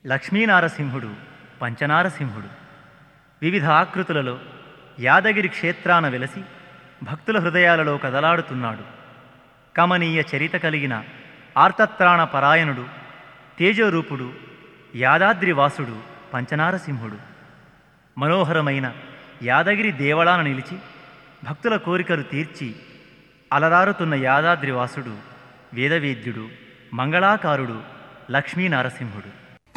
లక్ష్మీనారసింహుడు పంచనారసింహుడు వివిధ ఆకృతులలో యాదగిరి క్షేత్రాన వెలసి భక్తుల హృదయాలలో కదలాడుతున్నాడు కమనీయ చరిత కలిగిన ఆర్తత్రాణ పరాయణుడు తేజోరూపుడు యాదాద్రివాసుడు పంచనారసింహుడు మనోహరమైన యాదగిరి దేవళాన నిలిచి భక్తుల కోరికలు తీర్చి అలరారుతున్న యాదాద్రివాసుడు వేదవేద్యుడు మంగళాకారుడు లక్ష్మీనారసింహుడు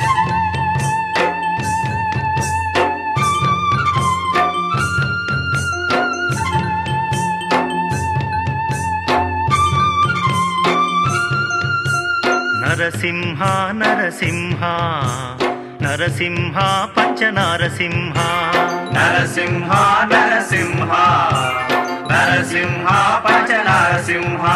నరసింహ నరసింహ నరసింహ పంచనారసింహ నరసింహ నరసింహ నరసింహ పంచ నరసింహ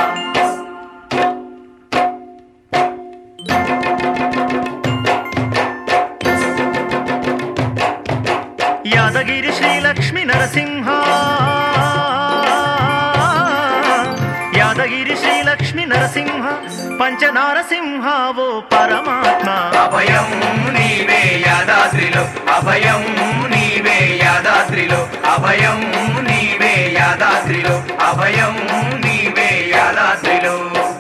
యాదగిరి శ్రీ లక్ష్మీ నరసింహ యాదగిరి శ్రీ లక్ష్మీ నరసింహ పంచనారసింహ ఓ పరమాత్మ అభయం నీవే యాదాద్రిలో అభయం నీవే యాదాద్రిలో అభయం నీవే యాదాద్రిలో అభయం నీవే యాదాద్రిలో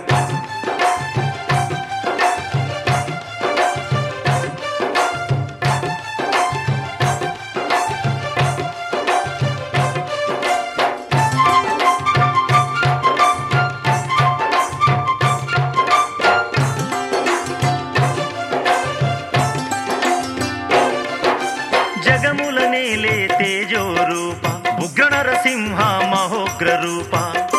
జగముల నేలే తేజో రూప ఉగ్ర నరసింహ మహోగ్ర రూప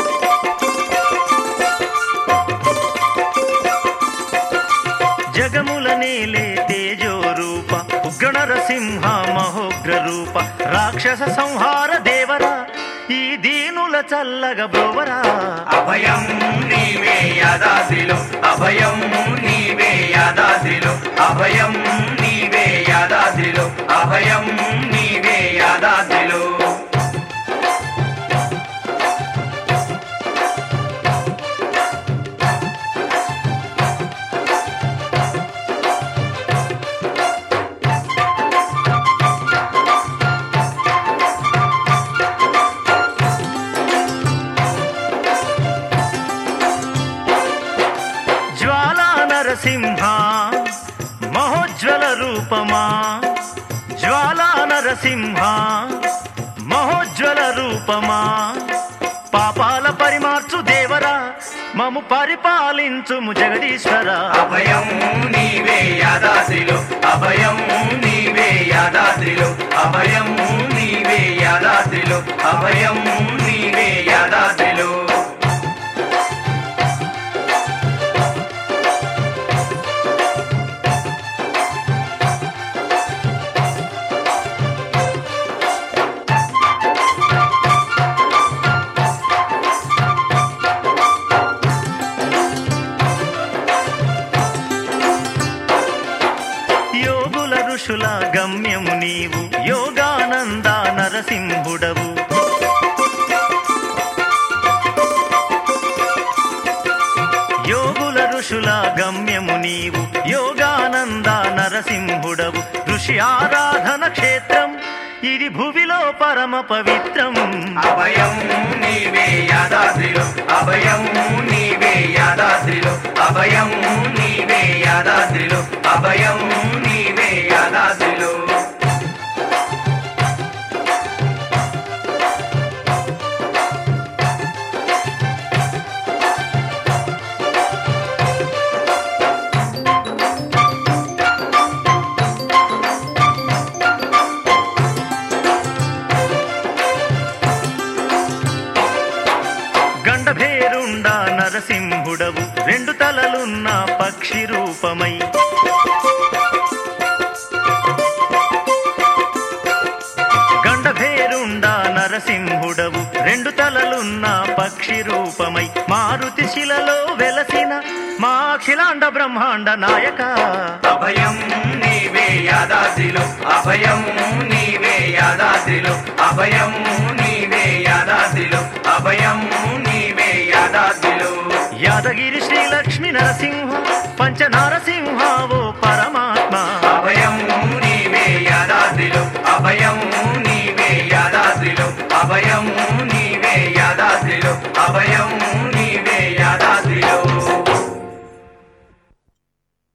జగముల నేలే తేజో రూప ఉగ్ర నరసింహ మహోగ్ర రూప రాక్షస సంహార దేవరా ఈ దీనుల చల్లగ బ్రోవరా అభయం నీవే యాదాద్రిలో అభయం నీవే యాదాద్రిలో అభయం నీవే యాదాద్రిలో అభయం నీవే యాదాద్రిలో జ్వాలా నరసింహ మహోజ్వల రూపమా జ్వాలా నరసింహ మహోజ్వల రూపమా పాపాల పరిమార్చు దేవరా మము పరిపాలించుము జగదీశ్వర అభయం నీవే యాదాద్రిలో అభయం నీవే యాదాద్రిలో అభయం నీవే యాదాద్రిలో అభయం నీవే యాదాద్రిలో యోగుల ఋషుల గమ్యము నీవు యోగానంద నరసింహుడవు యోగుల ఋషుల గమ్యము నీవు యోగానంద నరసింహుడవు ఋషి ఆరాధన క్షేత్రం ఇది భువిలో పరమ పవిత్రం అభయం నీవే యాదాద్రిలో అభయం నీవే యాదాద్రిలో అభయం నీవే యాదాద్రిలో అభయం నీవే యాదాద్రిలో గండభేరుండ నరసింహుడవు రెండు తలలున్న పక్షి రూపమై గండభేరుండ నరసింహుడవు రెండు తలలున్న పక్షి రూపమై మారుతి శిలలో వెలసిన మా అఖిలాండ బ్రహ్మాండ నాయక అభయం నీవే యాదాద్రిలో అభయం నీవే యాదాద్రిలో అభయం నీవే యాదాద్రిలో అభయం నీవే యాదాద్రిలో యాదగిరి శ్రీ లక్ష్మీ నరసింహ పంచనారసింహ ఓ పరమాత్మ అభయం నీవే యాదాద్రిలో అభయం